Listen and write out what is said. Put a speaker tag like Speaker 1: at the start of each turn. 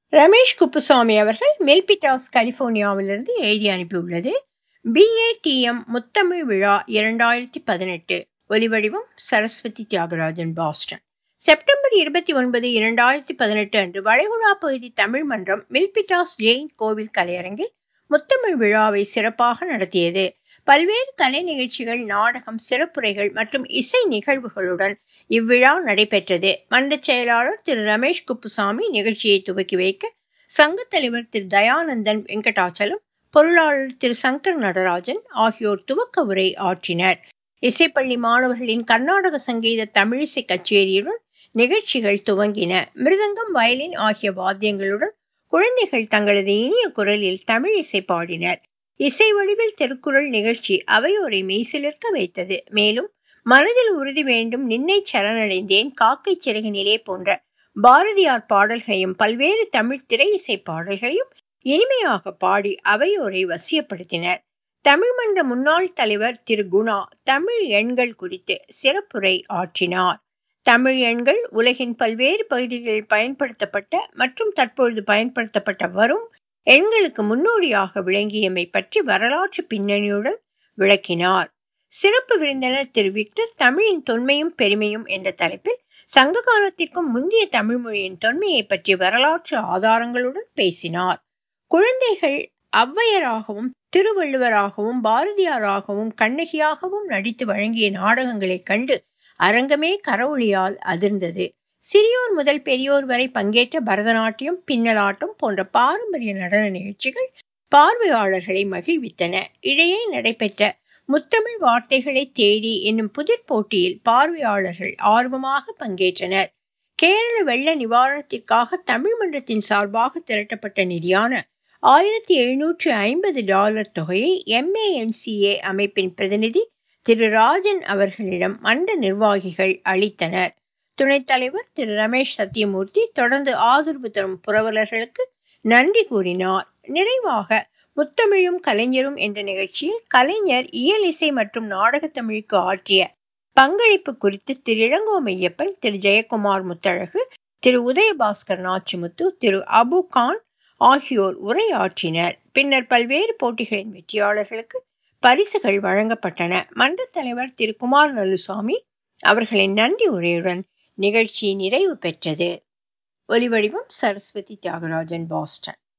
Speaker 1: ரமேஷ் குப்புசாமி அவர்கள் மெல்பிட்டாஸ் கலிபோர்னியாவிலிருந்து எழுதி அனுப்பியுள்ளது பிஏடிஎம் முத்தமிழ் விழா இரண்டாயிரத்தி பதினெட்டு ஒலிவடிவம் சரஸ்வதி தியாகராஜன் பாஸ்டன் செப்டம்பர் இருபத்தி ஒன்பது இரண்டாயிரத்தி பதினெட்டு அன்று வளைகுடா பகுதி தமிழ் மன்றம் மில்பிட்டாஸ் ஜெயின் கோவில் கலையரங்கில் முத்தமிழ் விழாவை சிறப்பாக நடத்தியது பல்வேறு கலை நிகழ்ச்சிகள் நாடகம் சிறப்புரைகள் மற்றும் இசை நிகழ்வுகளுடன் இவ்விழா நடைபெற்றது மன்ற செயலாளர் திரு ரமேஷ் குப்புசாமி நிகழ்ச்சியை துவக்கி வைக்க சங்க தலைவர் திரு தயானந்தன் வெங்கடாச்சலம் பொருளாளர் திரு சங்கர் நடராஜன் ஆகியோர் துவக்க உரை ஆற்றினர் இசைப்பள்ளி மாணவர்களின் கர்நாடக சங்கீத தமிழிசை கச்சேரியுடன் நிகழ்ச்சிகள் துவங்கின மிருதங்கம் வயலின் ஆகிய வாத்தியங்களுடன் குழந்தைகள் தங்களது இனிய குரலில் தமிழ் இசை பாடினர் இசை வடிவில் திருக்குறள் நிகழ்ச்சி அவையோரை மெய்சிலிருக்க வைத்தது மேலும் மனதில் உறுதி வேண்டும் நின்னை சரணடைந்தேன் காக்கை சிறகினிலே போன்ற பாரதியார் பாடல்களையும் பல்வேறு தமிழ் திரை இசை பாடல்களையும் இனிமையாக பாடி அவையோரை வசியப்படுத்தினர் தமிழ் மன்ற முன்னாள் தலைவர் திரு குணா தமிழ் எண்கள் குறித்து சிறப்புரை ஆற்றினார் தமிழ் எண்கள் உலகின் பல்வேறு பகுதிகளில் பயன்படுத்தப்பட்ட மற்றும் தற்பொழுது பயன்படுத்தப்பட்ட வரும் எண்களுக்கு முன்னோடியாக விளங்கியமை பற்றி வரலாற்று பின்னணியுடன் விளக்கினார் சிறப்பு விருந்தினர் திரு விக்டர் தமிழின் தொன்மையும் பெருமையும் என்ற தலைப்பில் சங்க காலத்திற்கும் முந்தைய தமிழ் மொழியின் தொன்மையை பற்றி வரலாற்று ஆதாரங்களுடன் பேசினார் குழந்தைகள் ஔவையராகவும் திருவள்ளுவராகவும் பாரதியாராகவும் கண்ணகியாகவும் நடித்து வழங்கிய நாடகங்களைக் கண்டு அரங்கமே கரவொளியால் அதிர்ந்தது சிறியோர் முதல் பெரியோர் வரை பங்கேற்ற பரதநாட்டியம் பின்னலாட்டம் போன்ற பாரம்பரிய நடன நிகழ்ச்சிகள் பார்வையாளர்களை மகிழ்வித்தன இடையே நடைபெற்ற முத்தமிழ் வார்த்தைகளை தேடி என்னும் புதிர் போட்டியில் பார்வையாளர்கள் ஆர்வமாக பங்கேற்றனர் கேரள வெள்ள நிவாரணத்திற்காக தமிழ் மன்றத்தின் சார்பாக திரட்டப்பட்ட நிதியான ஆயிரத்தி எழுநூற்று ஐம்பது டாலர் தொகையை எம்ஏஎன்சிஏ அமைப்பின் பிரதிநிதி திரு ராஜன் அவர்களிடம் மன்ற நிர்வாகிகள் அளித்தனர் துணைத் தலைவர் திரு ரமேஷ் சத்தியமூர்த்தி தொடர்ந்து ஆதரவு தரும் புரவலர்களுக்கு நன்றி கூறினார் நிறைவாக முத்தமிழும் கலைஞரும் என்ற நிகழ்ச்சியில் கலைஞர் இயல் இசை மற்றும் நாடகத்தமிழுக்கு ஆற்றிய பங்களிப்பு குறித்து திரு இளங்கோ மெய்யப்பன் திரு ஜெயக்குமார் முத்தழகு திரு உதயபாஸ்கர் நாச்சிமுத்து திரு அபு கான் ஆகியோர் உரையாற்றினர் பின்னர் பல்வேறு போட்டிகளின் வெற்றியாளர்களுக்கு பரிசுகள் வழங்கப்பட்டன மன்ற தலைவர் திரு குமார் நல்லுசாமி அவர்களின் நன்றி உரையுடன் நிகழ்ச்சி நிறைவு பெற்றது ஒலிவடிவம் சரஸ்வதி தியாகராஜன் பாஸ்டன்